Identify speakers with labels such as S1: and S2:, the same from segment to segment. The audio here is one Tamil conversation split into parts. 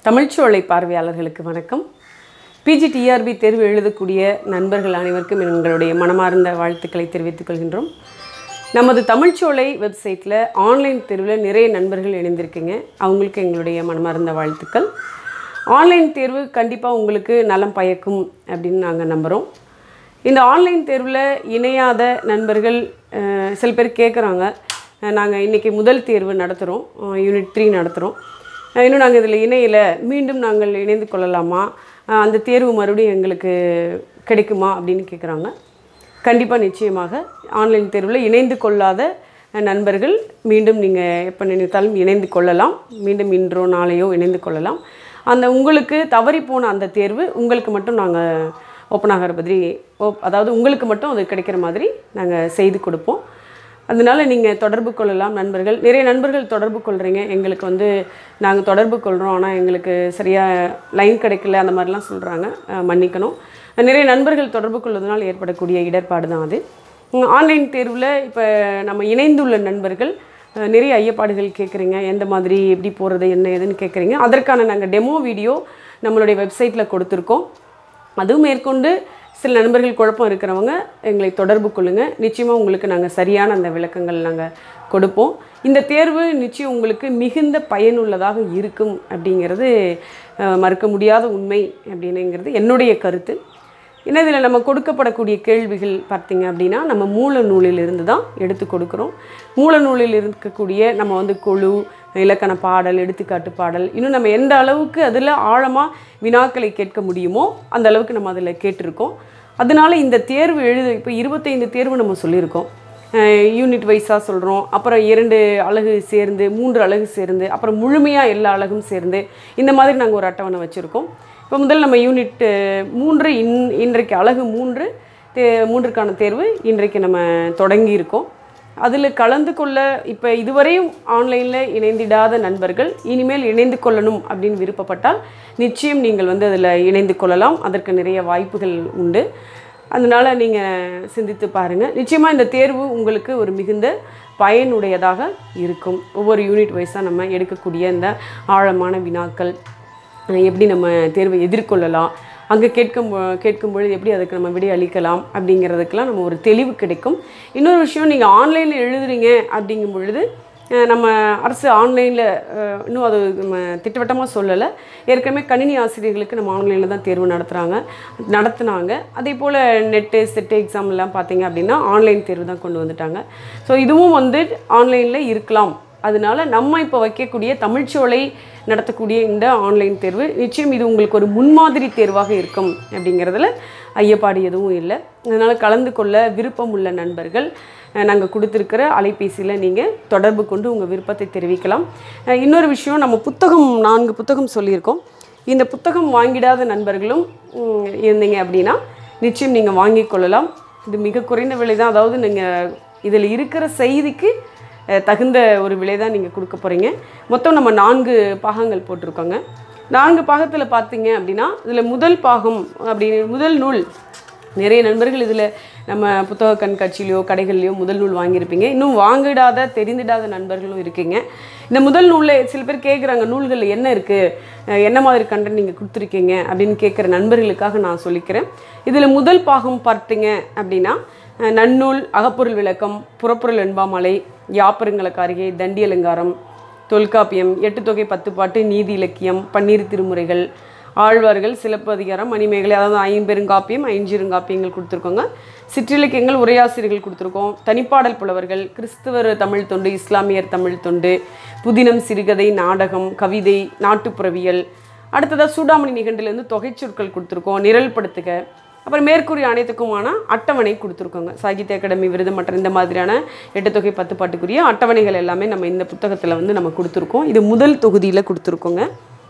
S1: தமிழ்ச்சோலை பார்வையாளர்களுக்கு வணக்கம் பிஜி டிஆர்பி தேர்வு எழுதக்கூடிய நண்பர்கள் அனைவருக்கும் எங்களுடைய மனமார்ந்த வாழ்த்துக்களை தெரிவித்துக் கொள்கின்றோம் நமது தமிழ்ச்சோலை வெப்சைட்டில் ஆன்லைன் தேர்வில் நிறைய நண்பர்கள் இணைந்திருக்கீங்க அவங்களுக்கு எங்களுடைய மனமார்ந்த வாழ்த்துக்கள் ஆன்லைன் தேர்வு கண்டிப்பாக உங்களுக்கு நலம் பயக்கும் அப்படின்னு நாங்கள் நம்புகிறோம் இந்த ஆன்லைன் தேர்வில் இணையாத நண்பர்கள் அஹ், சில பேர் கேட்குறாங்க நாங்கள் இன்றைக்கி முதல் தேர்வு நடத்துகிறோம் யூனிட் த்ரீ நடத்துகிறோம் அஹ் இன்னும் நாங்கள் இதில் இணையில மீண்டும் நாங்கள் இணைந்து கொள்ளலாமா அஹ் அந்த தேர்வு மறுபடியும் எங்களுக்கு கிடைக்குமா அப்படின்னு கேட்குறாங்க கண்டிப்பாக நிச்சயமாக ஆன்லைன் தேர்வில் இணைந்து கொள்ளாத அஹ், நண்பர்கள் மீண்டும் நீங்கள் எப்போ நினைத்தாலும் இணைந்து கொள்ளலாம் மீண்டும் இன்றோ நாளையோ இணைந்து கொள்ளலாம் அந்த உங்களுக்கு தவறி போன அந்த தேர்வு உங்களுக்கு மட்டும் நாங்கள் ஓப்பன் ஆகிற மாதிரி ஓப் அதாவது உங்களுக்கு மட்டும் அது கிடைக்கிற மாதிரி நாங்கள் செய்து கொடுப்போம் அதனால நீங்கள் தொடர்பு கொள்ளலாம் நண்பர்கள் நிறைய நண்பர்கள் தொடர்பு கொள்கிறீங்க எங்களுக்கு வந்து நாங்கள் தொடர்பு கொள்கிறோம் ஆனால் எங்களுக்கு சரியாக லைன் கிடைக்கல அந்த மாதிரிலாம் சொல்கிறாங்க மன்னிக்கணும் நிறைய நண்பர்கள் தொடர்பு கொள்வதனால் ஏற்படக்கூடிய இடர்பாடு தான் அது உம், ஆன்லைன் தேர்வில் இப்போ நம்ம இணைந்துள்ள நண்பர்கள் அஹ், நிறைய ஐயப்பாடுகள் கேட்குறீங்க எந்த மாதிரி எப்படி போகிறது என்ன ஏதுன்னு கேட்குறீங்க அதற்கான நாங்கள் டெமோ வீடியோ நம்மளுடைய வெப்சைட்டில் கொடுத்துருக்கோம் அதுவும் மேற்கொண்டு சில நண்பர்கள் குழப்பம் இருக்கிறவங்க எங்களை தொடர்பு கொள்ளுங்கள் நிச்சயமாக உங்களுக்கு நாங்கள் சரியான அந்த விளக்கங்கள் நாங்கள் கொடுப்போம் இந்த தேர்வு நிச்சயம் உங்களுக்கு மிகுந்த பயனுள்ளதாக இருக்கும் அப்படிங்கிறது அஹ், மறுக்க முடியாத உண்மை அப்படின்னுங்கிறது என்னுடைய கருத்து ஏன்னா இதில் நம்ம கொடுக்கப்படக்கூடிய கேள்விகள் பார்த்தீங்க அப்படின்னா நம்ம மூல நூலிலிருந்து தான் எடுத்து கொடுக்குறோம் மூல நூலில் இருக்கக்கூடிய நம்ம வந்து குழு இலக்கண பாடல் எடுத்துக்காட்டு பாடல் இன்னும் நம்ம எந்த அளவுக்கு அதில் ஆழமாக வினாக்களை கேட்க முடியுமோ அந்த அளவுக்கு நம்ம அதில் கேட்டிருக்கோம் அதனால இந்த தேர்வு எழுத இப்போ இருபத்தைந்து தேர்வு நம்ம சொல்லியிருக்கோம் யூனிட் வைஸாக சொல்கிறோம் அப்புறம் இரண்டு அலகு சேர்ந்து மூன்று அலகு சேர்ந்து அப்புறம் முழுமையாக எல்லா அலகும் சேர்ந்து இந்த மாதிரி நாங்கள் ஒரு அட்டவணை வச்சுருக்கோம் இப்போ முதல்ல நம்ம யூனிட் மூன்று இன் இன்றைக்கு அலகு மூன்று தே மூன்றுக்கான தேர்வு இன்றைக்கு நம்ம தொடங்கி இருக்கோம் அதில் கலந்து கொள்ள இப்போ இதுவரையும் ஆன்லைனில் இணைந்திடாத நண்பர்கள் இனிமேல் இணைந்து கொள்ளணும் அப்படின்னு விருப்பப்பட்டால் நிச்சயம் நீங்கள் வந்து அதில் இணைந்து கொள்ளலாம் அதற்கு நிறைய வாய்ப்புகள் உண்டு அதனால் நீங்கள் சிந்தித்து பாருங்கள் நிச்சயமாக இந்த தேர்வு உங்களுக்கு ஒரு மிகுந்த பயனுடையதாக இருக்கும் ஒவ்வொரு யூனிட் வைஸாக நம்ம எடுக்கக்கூடிய இந்த ஆழமான வினாக்கள் அஹ் எப்படி நம்ம தேர்வை எதிர்கொள்ளலாம் அங்கே கேட்கும் பொ- கேட்கும் பொழுது எப்படி அதுக்கு நம்ம விடை அளிக்கலாம் அப்படிங்கிறதுக்கெல்லாம் நம்ம ஒரு தெளிவு கிடைக்கும் இன்னொரு விஷயம் நீங்கள் ஆன்லைனில் எழுதுறீங்க அப்படிங்கும் பொழுது அஹ் நம்ம அரசு ஆன்லைனில் இன்னும் அது நம்ம திட்டவட்டமாக சொல்லலை ஏற்கனவே கணினி ஆசிரியர்களுக்கு நம்ம ஆன்லைனில் தான் தேர்வு நடத்துகிறாங்க நடத்துனாங்க அதே போல் நெட்டு செட்டு எக்ஸாம் எல்லாம் பார்த்தீங்க அப்படின்னா ஆன்லைன் தேர்வு தான் கொண்டு வந்துட்டாங்க ஸோ இதுவும் வந்து ஆன்லைனில் இருக்கலாம் அதனால நம்ம இப்போ வைக்கக்கூடிய தமிழ்ச்சோலை நடத்தக்கூடிய இந்த ஆன்லைன் தேர்வு நிச்சயம் இது உங்களுக்கு ஒரு முன்மாதிரி தேர்வாக இருக்கும் அப்படிங்கிறதுல ஐயப்பாடு எதுவும் இல்லை அதனால் கலந்து கொள்ள விருப்பம் உள்ள நண்பர்கள் நாங்கள் கொடுத்துருக்கிற அலைபேசியில் நீங்கள் தொடர்பு கொண்டு உங்கள் விருப்பத்தை தெரிவிக்கலாம் அஹ் இன்னொரு விஷயம் நம்ம புத்தகம் நான்கு புத்தகம் சொல்லியிருக்கோம் இந்த புத்தகம் வாங்கிடாத நண்பர்களும் உம், இருந்தீங்க அப்படின்னா நிச்சயம் நீங்கள் வாங்கிக் கொள்ளலாம் இது மிக குறைந்த விலை தான் அதாவது நீங்கள் இதில் இருக்கிற செய்திக்கு அஹ், தகுந்த ஒரு விலை தான் நீங்கள் கொடுக்க போகிறீங்க மொத்தம் நம்ம நான்கு பாகங்கள் போட்டிருக்கோங்க நான்கு பாகத்தில் பார்த்தீங்க அப்படின்னா இதில் முதல் பாகம் அப்படின்னு முதல் நூல் நிறைய நண்பர்கள் இதில் நம்ம புத்தக கண்காட்சியிலையோ கடைகள்லையோ முதல் நூல் வாங்கியிருப்பீங்க இன்னும் வாங்கிடாத தெரிந்திடாத நண்பர்களும் இருக்கீங்க இந்த முதல் நூலில் சில பேர் கேட்குறாங்க நூல்களில் என்ன இருக்குது என்ன மாதிரி கண்டென்ட் நீங்கள் கொடுத்துருக்கீங்க அப்படின்னு கேட்குற நண்பர்களுக்காக நான் சொல்லிக்கிறேன் இதில் முதல் பாகம் பார்த்தீங்க அப்படின்னா அஹ், நன்னூல் அகப்பொருள் விளக்கம் புறப்பொருள் வெண்பாமலை யாப்பருங்கலக்காரிகை தண்டி அலங்காரம் தொல்காப்பியம் எட்டு தொகை பத்து பாட்டு நீதி இலக்கியம் பன்னீர் திருமுறைகள் ஆழ்வார்கள் சிலப்பதிகாரம் மணிமேகலை அதாவது ஐம்பெருங்காப்பியம் ஐஞ்சிருங்காப்பியங்கள் கொடுத்துருக்கோங்க சிற்றிலக்கியங்கள் உரையாசிரியர்கள் கொடுத்துருக்கோம் தனிப்பாடல் புலவர்கள் கிறிஸ்துவர் தமிழ் தொண்டு இஸ்லாமியர் தமிழ் தொண்டு புதினம் சிறுகதை நாடகம் கவிதை நாட்டுப்புறவியல் அடுத்ததாக சூடாமணி நிகண்டிலேருந்து தொகைச்சொற்கள் கொடுத்துருக்கோம் நிரல்படுத்துக அப்புறம் மேற்கூறிய அனைத்துக்குமான அட்டவணை கொடுத்துருக்கோங்க சாகித்ய அகாடமி விருது மற்ற இந்த மாதிரியான எட்டு தொகை பத்து பாட்டுக்குரிய அட்டவணைகள் எல்லாமே நம்ம இந்த புத்தகத்தில் வந்து நம்ம கொடுத்துருக்கோம் இது முதல் தொகுதியில் கொடுத்துருக்கோங்க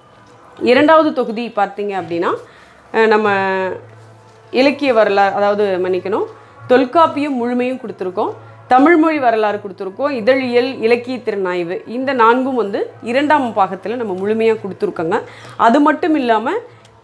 S1: இரண்டாவது தொகுதி பார்த்தீங்க அப்படின்னா அஹ் நம்ம இலக்கிய வரலாறு அதாவது மன்னிக்கணும் தொல்காப்பியம் முழுமையும் கொடுத்துருக்கோம் தமிழ்மொழி வரலாறு கொடுத்துருக்கோம் இதழியல் இலக்கிய திறனாய்வு இந்த நான்கும் வந்து இரண்டாம் பாகத்தில் நம்ம முழுமையாக கொடுத்துருக்கோங்க அது மட்டும் இல்லாமல்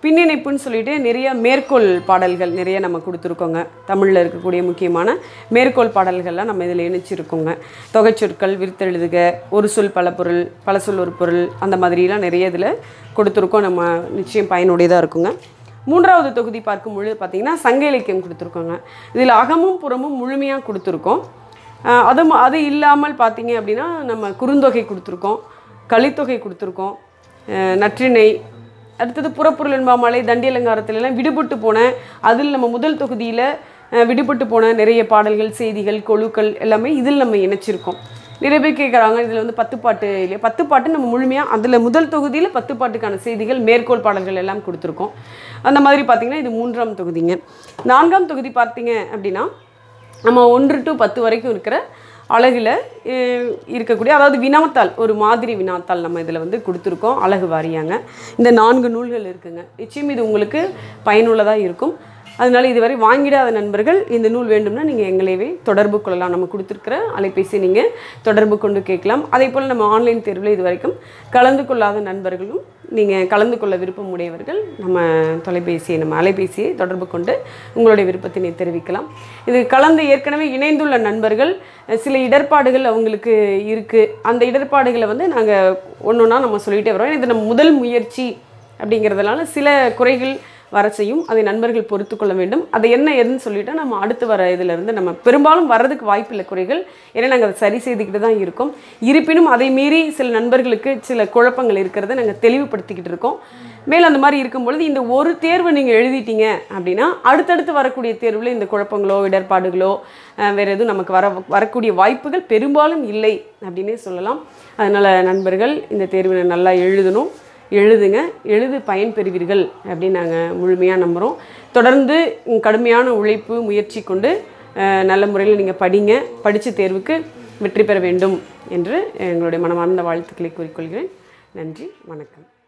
S1: பின்னிணைப்புன்னு சொல்லிட்டு நிறைய மேற்கோள் பாடல்கள் நிறைய நம்ம கொடுத்துருக்கோங்க தமிழில் இருக்கக்கூடிய முக்கியமான மேற்கோள் பாடல்கள்லாம் நம்ம இதில் இணைச்சிருக்கோங்க தொகைச்சொற்கள் விருத்தெழுதுக ஒரு சொல் பல பொருள் பல சொல் ஒரு பொருள் அந்த மாதிரிலாம் நிறைய இதில் கொடுத்துருக்கோம் நம்ம நிச்சயம் பயனுடையதாக இருக்குங்க மூன்றாவது தொகுதி பார்க்கும் பொழுது பார்த்திங்கன்னா சங்க இலக்கியம் கொடுத்துருக்கோங்க இதில் அகமும் புறமும் முழுமையாக கொடுத்துருக்கோம் ஆஹ் அது ம- அது இல்லாமல் பார்த்தீங்க அப்படின்னா நம்ம குறுந்தொகை கொடுத்துருக்கோம் கலித்தொகை கொடுத்துருக்கோம் ஆஹ் நற்றிணை அடுத்தது புறப்பொருள் என்பாமலை தண்டி அலங்காரத்துல எல்லாம் விடுபட்டு போன அதில் நம்ம முதல் தொகுதியில் விடுபட்டு போன நிறைய பாடல்கள் செய்திகள் கொழுக்கள் எல்லாமே இதில் நம்ம இணைச்சிருக்கோம் நிறைய பேர் கேட்குறாங்க இதில் வந்து பத்து பாட்டு இல்லையா பத்து பாட்டு நம்ம முழுமையாக அதில் முதல் தொகுதியில் பத்து பாட்டுக்கான செய்திகள் மேற்கோள் பாடல்கள் எல்லாம் கொடுத்துருக்கோம் அந்த மாதிரி பார்த்திங்கன்னா இது மூன்றாம் தொகுதிங்க நான்காம் தொகுதி பார்த்தீங்க அப்படின்னா நம்ம ஒன்று டு பத்து வரைக்கும் இருக்கிற அழகில் இருக்கக்கூடிய அதாவது வினாத்தாள் ஒரு மாதிரி வினாத்தாள் நம்ம இதில் வந்து கொடுத்துருக்கோம் அழகு வாரியாங்க இந்த நான்கு நூல்கள் இருக்குங்க நிச்சயம் இது உங்களுக்கு பயனுள்ளதாக இருக்கும் அதனால இதுவரை வாங்கிடாத நண்பர்கள் இந்த நூல் வேண்டும்னா நீங்கள் எங்களையவே தொடர்பு கொள்ளலாம் நம்ம கொடுத்துருக்கிற அலைபேசி நீங்கள் தொடர்பு கொண்டு கேட்கலாம் அதே போல் நம்ம ஆன்லைன் தேர்வில் இது வரைக்கும் கலந்து கொள்ளாத நண்பர்களும் நீங்கள் கலந்து கொள்ள விருப்பம் உடையவர்கள் நம்ம தொலைபேசியை நம்ம அலைபேசியை தொடர்பு கொண்டு உங்களுடைய விருப்பத்தினை தெரிவிக்கலாம் இது கலந்து ஏற்கனவே இணைந்துள்ள நண்பர்கள் அஹ், சில இடர்பாடுகள் அவங்களுக்கு இருக்குது அந்த இடர்பாடுகளை வந்து நாங்கள் ஒன்று ஒன்றா நம்ம சொல்லிகிட்டே வரோம் இது நம்ம முதல் முயற்சி அப்படிங்கிறதுனால சில குறைகள் வர செய்யும் அதை நண்பர்கள் பொறுத்து கொள்ள வேண்டும் அது என்ன எதுன்னு சொல்லிட்டு நம்ம அடுத்து வர இதிலிருந்து நம்ம பெரும்பாலும் வர்றதுக்கு வாய்ப்பில்லை குறைகள் ஏன்னா நாங்கள் அதை சரி செய்துக்கிட்டு தான் இருக்கோம் இருப்பினும் அதை மீறி சில நண்பர்களுக்கு சில குழப்பங்கள் இருக்கிறத நாங்கள் தெளிவுபடுத்திக்கிட்டு இருக்கோம் மேலும் அந்த மாதிரி இருக்கும்பொழுது இந்த ஒரு தேர்வு நீங்கள் எழுதிட்டீங்க அப்படின்னா அடுத்தடுத்து வரக்கூடிய தேர்வில் இந்த குழப்பங்களோ இடர்பாடுகளோ அஹ், வேறு எதுவும் நமக்கு வர வரக்கூடிய வாய்ப்புகள் பெரும்பாலும் இல்லை அப்படின்னே சொல்லலாம் அதனால் நண்பர்கள் இந்த தேர்வினை நல்லா எழுதணும் எழுதுங்க எழுது பயன் பெறுவீர்கள் அப்படின்னு நாங்கள் முழுமையாக நம்புகிறோம் தொடர்ந்து உம், கடுமையான உழைப்பு முயற்சி கொண்டு அஹ், நல்ல முறையில் நீங்கள் படிங்க படித்து தேர்வுக்கு வெற்றி பெற வேண்டும் என்று எங்களுடைய மனமார்ந்த வாழ்த்துக்களை கூறிக்கொள்கிறேன் நன்றி வணக்கம்